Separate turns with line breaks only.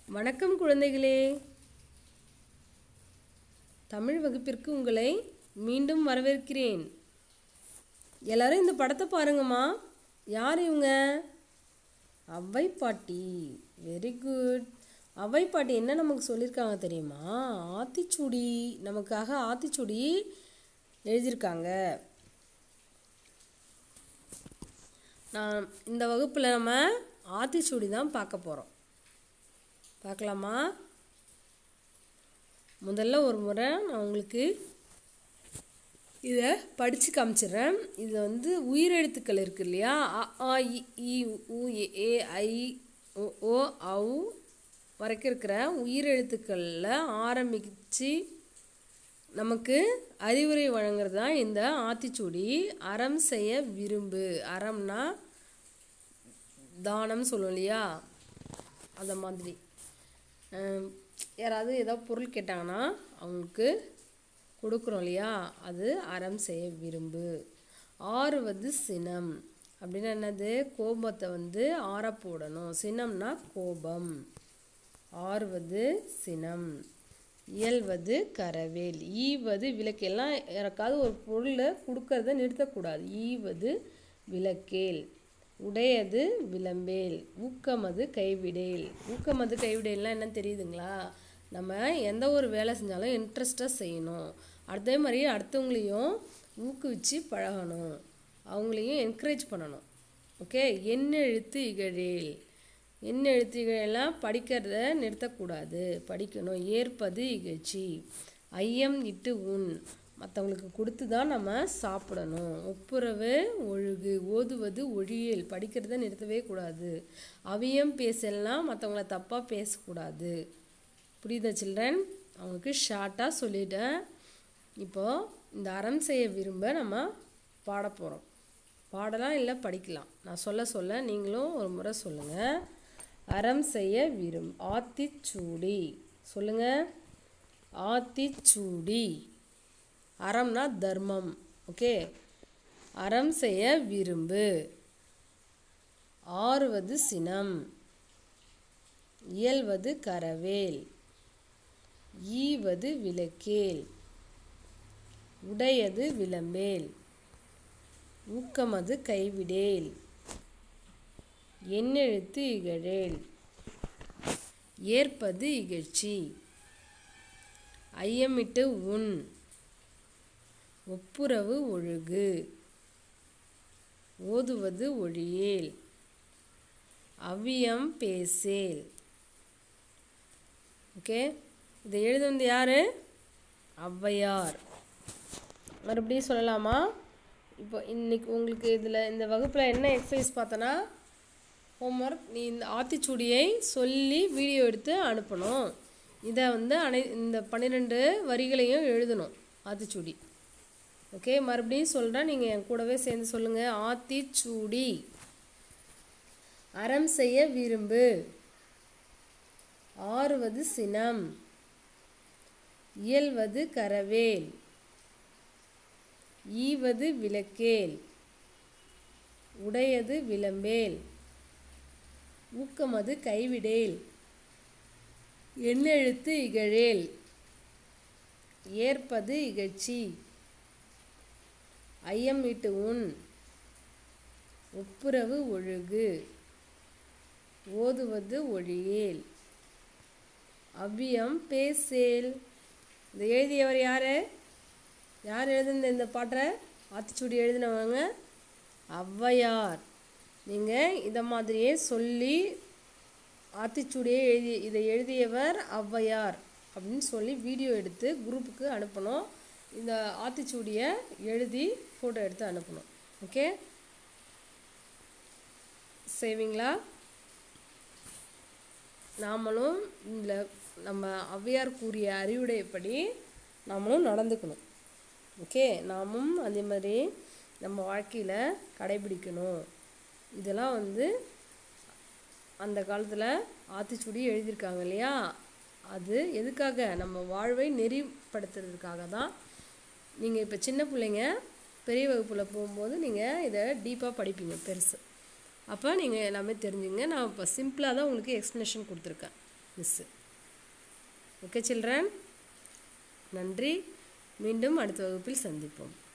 வணக்கம் குழந்தைகளே தமிழ் வகுப்பிற்கு உங்களை மீண்டும் வரவேற்கிறேன் எல்லாரும் இந்த படத்தை பாருங்கம்மா யார் இவங்க அவ்வை பாட்டி வெரி குட் அவ்வை பாட்டி என்ன நமக்கு சொல்லியிருக்காங்க தெரியுமா ஆத்திச்சூடி நமக்காக ஆத்திச்சூடி எழுதியிருக்காங்க நான் இந்த வகுப்பில் நம்ம ஆத்திச்சூடி தான் பார்க்க போகிறோம் பார்க்கலாமா முதல்ல ஒரு முறை நான் உங்களுக்கு இதை படித்து காமிச்சிடுறேன் இது வந்து உயிரெழுத்துக்கள் இருக்கு இல்லையா அ ஆ இ ஈ உ எ ஏ ஐ ஓ ஓ ஔ வரைக்கும் இருக்கிற உயிரெழுத்துக்களில் ஆரம்பித்து நமக்கு அறிவுரை வழங்குறது தான் இந்த ஆத்திச்சூடி அறம் செய்ய விரும்பு அறம்னா தானம் சொல்லுவோம் இல்லையா அந்த மாதிரி அஹ் யாராவது ஏதோ பொருள் கேட்டாங்கன்னா அவங்களுக்கு கொடுக்குறோம் இல்லையா அது அறம் செய்ய விரும்பு ஆறுவது சினம் அப்படின்னா என்னது கோபத்தை வந்து ஆற போடணும் சினம்னா கோபம் ஆறுவது சினம் இயல்வது கரவேல் ஈவது விளக்கேல்லாம் யாருக்காவது ஒரு பொருளை கொடுக்கறத நிறுத்தக்கூடாது ஈவது விளக்கேல் உடையது விளம்பேல் ஊக்கமது கைவிடேல் ஊக்கமது கைவிடேல்னா என்ன தெரியுதுங்களா நம்ம எந்த ஒரு வேலை செஞ்சாலும் இன்ட்ரெஸ்டாக செய்யணும் அதே மாதிரி அடுத்தவங்களையும் ஊக்குவிச்சு பழகணும் அவங்களையும் என்கரேஜ் பண்ணணும் ஓகே என்ன எழுத்து இகழேல் என்ன எழுத்துகளெல்லாம் படிக்கிறத நிறுத்தக்கூடாது படிக்கணும் ஏற்பது இகழ்ச்சி ஐயம் இட்டு உண் மற்றவங்களுக்கு கொடுத்து தான் நம்ம சாப்பிடணும் ஒப்புரவு ஒழுகு ஓதுவது ஒழியல் படிக்கிறத நிறுத்தவே கூடாது அவியம் பேசலாம் மற்றவங்கள தப்பாக பேசக்கூடாது புரியுதா சில்ட்ரன் அவங்களுக்கு ஷார்ட்டாக சொல்லிட்டேன் இப்போது இந்த அறம் செய்ய விரும்ப நம்ம பாட போகிறோம் பாடலாம் இல்லை படிக்கலாம் நான் சொல்ல சொல்ல நீங்களும் ஒரு முறை சொல்லுங்கள் அறம் செய்ய விரும் ஆத்திச்சூடி சொல்லுங்க ஆத்திச்சூடி அறம்னா தர்மம் ஓகே அறம் செய்ய விரும்பு ஆறுவது சினம் இயல்வது கரவேல் ஈவது விளக்கேல் உடையது விளம்பேல் ஊக்கமது கைவிடேல் எண்ணெழுத்து இகழேல் ஏற்பது இகழ்ச்சி ஐயமிட்டு உன் ஒப்புரவு ஒழுகு ஓதுவது ஒழியேல் அவ்வியம் பேசேல் ஓகே இதை எழுதுனது யாரு ஔவையார் மறுபடியும் சொல்லலாமா இப்போ இன்னைக்கு உங்களுக்கு இதில் இந்த வகுப்பில் என்ன எக்ஸசைஸ் பார்த்தோன்னா ஹோம்ஒர்க் நீ இந்த ஆத்திச்சூடியை சொல்லி வீடியோ எடுத்து அனுப்பணும் இதை வந்து அனை இந்த பன்னிரெண்டு வரிகளையும் எழுதணும் ஆத்திச்சூடி ஓகே மறுபடியும் சொல்கிறேன் நீங்கள் என் கூடவே சேர்ந்து சொல்லுங்கள் ஆத்திச்சூடி அறம் செய்ய விரும்பு ஆறுவது சினம் இயல்வது கரவேல் ஈவது விளக்கேல் உடையது விளம்பேல் ஊக்கமது கைவிடேல் எண்ணெழுத்து இகழேல் ஏற்பது இகழ்ச்சி ஐயம் இட்டு உன் ஒப்புரவு ஒழுகு ஓதுவது ஒழியேல் அவ்வியம் பேசேல் இந்த எழுதியவர் யாரு யார் எழுதுன இந்த பாட்டை ஆத்திச்சூடி எழுதினவங்க ஔவையார் நீங்கள் இதை மாதிரியே சொல்லி ஆத்திச்சூடியை எழுதி இதை எழுதியவர் ஔவையார் அப்படின்னு சொல்லி வீடியோ எடுத்து குரூப்புக்கு அனுப்பணும் இந்த ஆத்திச்சூடியை எழுதி ஃபோட்டோ எடுத்து அனுப்பணும் ஓகே செய்வீங்களா நாமளும் இதில் நம்ம ஔவையார் கூறிய அறிவுடையப்படி நாமளும் நடந்துக்கணும் ஓகே நாமும் அதே மாதிரி நம்ம வாழ்க்கையில் கடைபிடிக்கணும் இதெல்லாம் வந்து அந்த காலத்தில் ஆத்திச்சூடி எழுதியிருக்காங்க இல்லையா அது எதுக்காக நம்ம வாழ்வை நெறிப்படுத்துறதுக்காக தான் நீங்கள் இப்போ சின்ன பிள்ளைங்க பெரிய வகுப்பில் போகும்போது நீங்கள் இதை டீப்பாக படிப்பீங்க பெருசு அப்போ நீங்கள் எல்லாமே தெரிஞ்சுங்க நான் இப்போ சிம்பிளாக தான் உங்களுக்கு எக்ஸ்ப்ளனேஷன் கொடுத்துருக்கேன் மிஸ்ஸு ஓகே சில்ட்ரன் நன்றி மீண்டும் அடுத்த வகுப்பில் சந்திப்போம்